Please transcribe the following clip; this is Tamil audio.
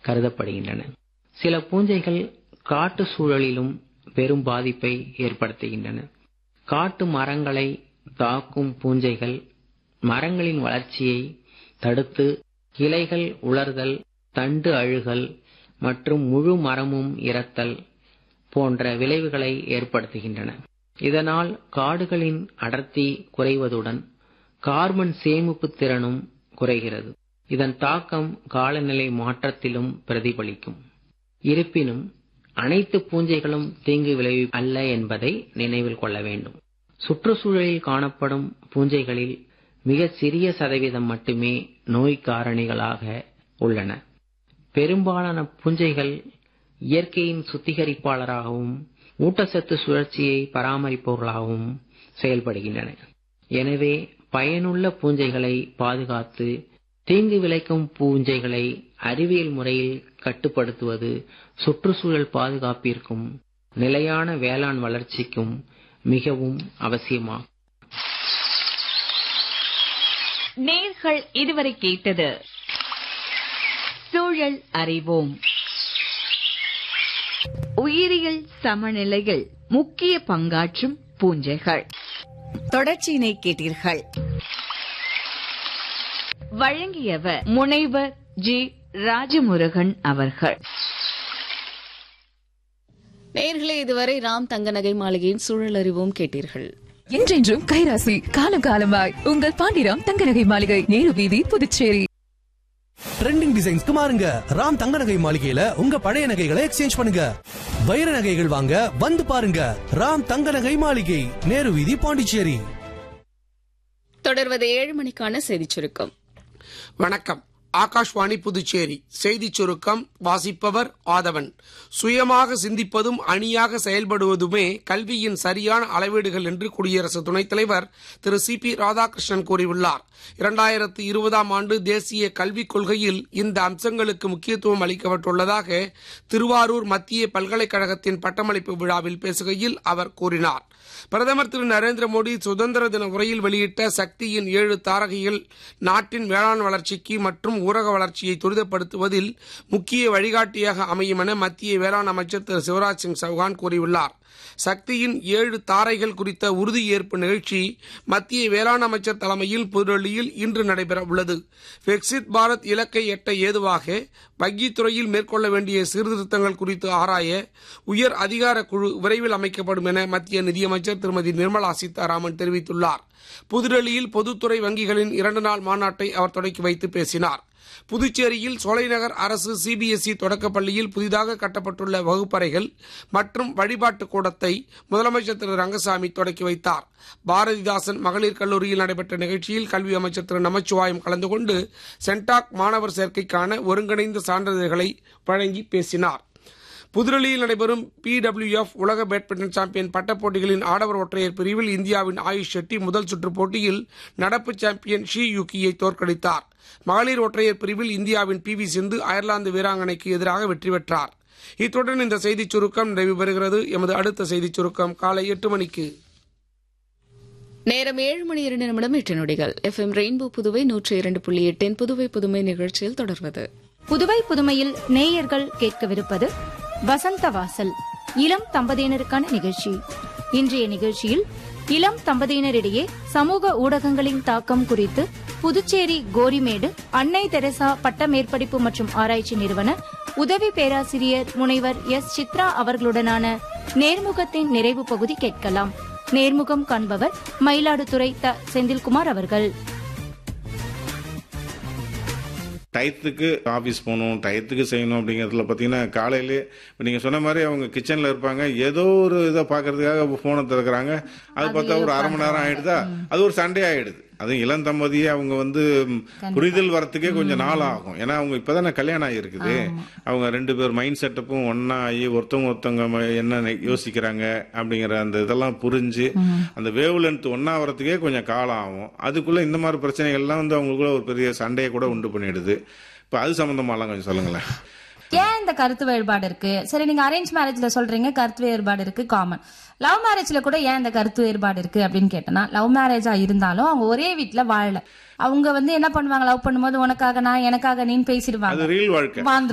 கருதப்படுகின்றன சில பூஞ்சைகள் காட்டு சூழலிலும் பெரும் பாதிப்பை ஏற்படுத்துகின்றன காட்டு மரங்களை தாக்கும் பூஞ்சைகள் மரங்களின் வளர்ச்சியை தடுத்து கிளைகள் உலர்தல் தண்டு அழுகல் மற்றும் முழு மரமும் இறத்தல் போன்ற விளைவுகளை ஏற்படுத்துகின்றன இதனால் காடுகளின் அடர்த்தி குறைவதுடன் கார்பன் சேமிப்பு திறனும் குறைகிறது இதன் தாக்கம் காலநிலை மாற்றத்திலும் பிரதிபலிக்கும் இருப்பினும் அனைத்து பூஞ்சைகளும் தீங்கு விளைவி அல்ல என்பதை நினைவில் கொள்ள வேண்டும் சுற்றுச்சூழலில் காணப்படும் பூஞ்சைகளில் மிகச் சிறிய சதவீதம் மட்டுமே நோய் காரணிகளாக உள்ளன பெரும்பாலான பூஞ்சைகள் இயற்கையின் சுத்திகரிப்பாளராகவும் ஊட்டச்சத்து சுழற்சியை பராமரிப்பவர்களாகவும் செயல்படுகின்றன எனவே பயனுள்ள பூஞ்சைகளை பாதுகாத்து தீங்கு விளைக்கும் பூஞ்சைகளை அறிவியல் முறையில் கட்டுப்படுத்துவது சுற்றுச்சூழல் பாதுகாப்பிற்கும் நிலையான வேளாண் வளர்ச்சிக்கும் மிகவும் அவசியமாகும் நேர்கள் இதுவரை கேட்டது சூழல் அறிவோம் உயிரியல் சமநிலையில் முக்கிய பங்காற்றும் பூஞ்சைகள் தொடர்ச்சியினை கேட்டீர்கள் வழங்கியவர் முனைவர் ஜி ராஜமுருகன் அவர்கள் நேயர்களே இதுவரை ராம் தங்கநகை மாளிகையின் சூழல் அறிவோம் கேட்டீர்கள் என்றென்றும் கைராசி காலம் காலமாய் உங்கள் பாண்டிராம் தங்கநகை மாளிகை நேரு வீதி புதுச்சேரி ட்ரெண்டிங் டிசைன்ஸ்க்கு மாறுங்க ராம் தங்க நகை மாளிகையில உங்க பழைய நகைகளை எக்ஸ்சேஞ்ச் பண்ணுங்க வைர நகைகள் வாங்க வந்து பாருங்க ராம் தங்க நகை மாளிகை நேரு வீதி பாண்டிச்சேரி தொடர்வது ஏழு மணிக்கான செய்திச் சுருக்கம் வணக்கம் ஆகாஷ்வாணி புதுச்சேரி செய்திச் சுருக்கம் வாசிப்பவர் ஆதவன் சுயமாக சிந்திப்பதும் அணியாக செயல்படுவதுமே கல்வியின் சரியான அளவீடுகள் என்று குடியரசு துணைத் தலைவர் திரு சி பி ராதாகிருஷ்ணன் கூறியுள்ளார் இரண்டாயிரத்து இருபதாம் ஆண்டு தேசிய கல்விக் கொள்கையில் இந்த அம்சங்களுக்கு முக்கியத்துவம் அளிக்கப்பட்டுள்ளதாக திருவாரூர் மத்திய பல்கலைக்கழகத்தின் பட்டமளிப்பு விழாவில் பேசுகையில் அவர் கூறினார் பிரதமர் திரு நரேந்திர மோடி சுதந்திர தின உரையில் வெளியிட்ட சக்தியின் ஏழு தாரகைகள் நாட்டின் வேளாண் வளர்ச்சிக்கு மற்றும் ஊரக வளர்ச்சியை துரிதப்படுத்துவதில் முக்கிய வழிகாட்டியாக அமையும் என மத்திய வேளாண் அமைச்சர் திரு சிவராஜ் சிங் சௌகான் கூறியுள்ளார் சக்தியின் ஏழு தாரைகள் குறித்த உறுதியேற்பு நிகழ்ச்சி மத்திய வேளாண் அமைச்சர் தலைமையில் புதுடெல்லியில் இன்று நடைபெற உள்ளது விக்சித் பாரத் இலக்கை எட்ட ஏதுவாக வங்கித் துறையில் மேற்கொள்ள வேண்டிய சீர்திருத்தங்கள் குறித்து ஆராய உயர் அதிகார குழு விரைவில் அமைக்கப்படும் என மத்திய நிதியமைச்சர் திருமதி நிர்மலா சீதாராமன் தெரிவித்துள்ளார் புதுடெல்லியில் பொதுத்துறை வங்கிகளின் இரண்டு நாள் மாநாட்டை அவர் தொடக்கி வைத்து பேசினார் புதுச்சேரியில் சோலைநகர் அரசு சிபிஎஸ்இ தொடக்கப் பள்ளியில் புதிதாக கட்டப்பட்டுள்ள வகுப்பறைகள் மற்றும் வழிபாட்டு கூடத்தை முதலமைச்சர் திரு ரங்கசாமி தொடக்கி வைத்தார் பாரதிதாசன் மகளிர் கல்லூரியில் நடைபெற்ற நிகழ்ச்சியில் கல்வி அமைச்சர் திரு நமச்சிவாயம் கலந்து கொண்டு சென்டாக் மாணவர் சேர்க்கைக்கான ஒருங்கிணைந்த சான்றிதழ்களை வழங்கி பேசினார் புதுடெல்லியில் நடைபெறும் பிடபிள்யூஎஃப் உலக பேட்மிண்டன் சாம்பியன் பட்டப் போட்டிகளின் ஆடவர் ஒற்றையர் பிரிவில் இந்தியாவின் ஆயுஷ் ஷெட்டி முதல் சுற்று போட்டியில் நடப்பு சாம்பியன் ஷி யுகியை தோற்கடித்தார் மகளிர் ஒற்றையர் பிரிவில் இந்தியாவின் பி வி சிந்து அயர்லாந்து வீராங்கனைக்கு எதிராக வெற்றி பெற்றார் இத்துடன் இந்த செய்திச் சுருக்கம் நிறைவு பெறுகிறது எமது அடுத்த செய்திச் சுருக்கம் காலை எட்டு மணிக்கு நேரம் ஏழு மணி இரண்டு நிமிடம் எட்டு நொடிகள் எஃப் எம் ரெயின்போ புதுவை நூற்றி இரண்டு புள்ளி எட்டின் புதுவை புதுமை நிகழ்ச்சியில் தொடர்வது புதுவை புதுமையில் நேயர்கள் கேட்கவிருப்பது வசந்த வாசல் இளம் தம்பதியினருக்கான நிகழ்ச்சி இன்றைய நிகழ்ச்சியில் இளம் தம்பதியினரிடையே சமூக ஊடகங்களின் தாக்கம் குறித்து புதுச்சேரி கோரிமேடு அன்னை தெரசா பட்ட மேற்படிப்பு மற்றும் ஆராய்ச்சி நிறுவன உதவி பேராசிரியர் முனைவர் எஸ் சித்ரா அவர்களுடனான நேர்முகத்தின் நிறைவு பகுதி கேட்கலாம் நேர்முகம் காண்பவர் மயிலாடுதுறை த செந்தில்குமார் அவர்கள் டயத்துக்கு ஆஃபீஸ் போகணும் டயத்துக்கு செய்யணும் அப்படிங்கிறதுல பார்த்தீங்கன்னா காலையிலே இப்போ நீங்கள் சொன்ன மாதிரி அவங்க கிச்சனில் இருப்பாங்க ஏதோ ஒரு இதை பார்க்கறதுக்காக ஃபோனை திறக்கிறாங்க அது பார்த்தா ஒரு அரை மணி நேரம் ஆயிடுதா அது ஒரு சண்டே ஆயிடுது அதுவும் இளம் தம்பதியே அவங்க வந்து ம், புரிதல் வரத்துக்கே கொஞ்சம் நாள் ஆகும் ஏன்னா அவங்க இப்பதானே கல்யாணம் ஆகிருக்குது அவங்க ரெண்டு பேர் மைண்ட் செட்டப்பும் ஒன்னா ஆகி ஒருத்தவங்க ஒருத்தவங்க ம- என்ன நெ- யோசிக்கிறாங்க அப்படிங்கிற அந்த இதெல்லாம் புரிஞ்சு அந்த வேவ் லென்த் ஒன்னா வரத்துக்கே கொஞ்சம் காலம் ஆகும் அதுக்குள்ள இந்த மாதிரி பிரச்சனைகள்லாம் வந்து அவங்களுக்குள்ள ஒரு பெரிய சண்டையை கூட உண்டு பண்ணிடுது இப்போ அது சம்பந்தமாலாம் கொஞ்சம் சொல்லுங்களேன் ஏன் இந்த கருத்து வேறுபாடு இருக்கு சரி நீங்க அரேஞ்ச் மேரேஜ்ல சொல்றீங்க கருத்து வேறுபாடு இருக்கு காமன் லவ் மேரேஜ்ல கூட ஏன் இந்த கருத்து வேறுபாடு இருக்கு அப்படின்னு கேட்டனா லவ் மேரேஜா இருந்தாலும் அவங்க ஒரே வீட்ல வாழல அவங்க வந்து என்ன பண்ணுவாங்க லவ் பண்ணும்போது உனக்காக நான் எனக்காக நீன்னு பேசிடுவாங்க அது real வாழ்க்கை. வாழ்ந்துருவாங்க.